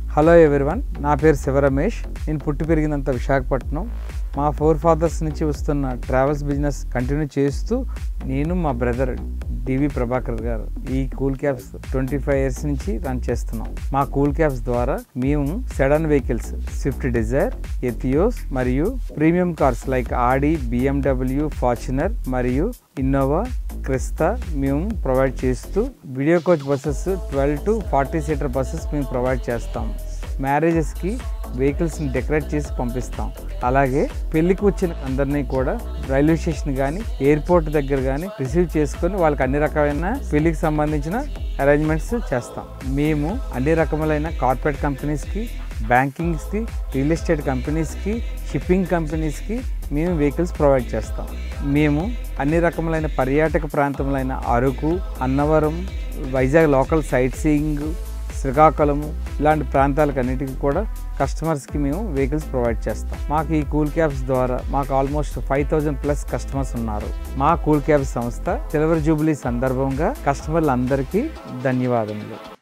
hello everyone నా పేరు శివరమేష్ నేను పుట్టి పెరిగినంత విశాఖపట్నం మా ఫోర్ ఫాదర్స్ నుంచి వస్తున్న ట్రావెల్స్ బిజినెస్ కంటిన్యూ చేస్తూ నేను మా బ్రదర్ డివి ప్రభాకర్ గారు ఈ cool cabs twenty five years నుంచి రన్ చేస్తున్నాం మా కూల్ క్యాబ్స్ ద్వారా మేము sedan vehicles Swift Dzire Etios మరియు premium cars like Audi BMW Fortuner మరియు ఇన్నోవా క్రిస్తా మేము ప్రొవైడ్ చేస్తూ video coach buses twelve to forty seater buses మేము ప్రొవైడ్ చేస్తాం మ్యారేజెస్కి వెహికల్స్ని డెకరేట్ చేసి పంపిస్తాం అలాగే పెళ్లికి వచ్చిన అందరినీ కూడా రైల్వే స్టేషన్ కానీ ఎయిర్పోర్ట్ దగ్గర కానీ రిసీవ్ చేసుకొని వాళ్ళకి అన్ని రకమైన పెళ్లికి సంబంధించిన అరేంజ్మెంట్స్ చేస్తాం మేము అన్ని రకములైన కార్పొరేట్ కంపెనీస్కి బ్యాంకింగ్స్కి రియల్ ఎస్టేట్ కంపెనీస్కి షిప్పింగ్ కంపెనీస్కి మేము వెహికల్స్ ప్రొవైడ్ చేస్తాం మేము అన్ని రకములైన పర్యాటక ప్రాంతములైన Araku Annavaram Vizag local sightseeing Srikakulam ఇలాంటి ప్రాంతాలకు అన్నిటికీ కూడా కస్టమర్స్కి మేము వెహికల్స్ ప్రొవైడ్ చేస్తాం మాకు ఈ కూల్ క్యాబ్స్ ద్వారా మాకు almost five thousand plus customers ఉన్నారు మా కూల్ క్యాబ్స్ సంస్థ సిల్వర్ జూబ్లీ సందర్భంగా కస్టమర్లందరికీ ధన్యవాదములు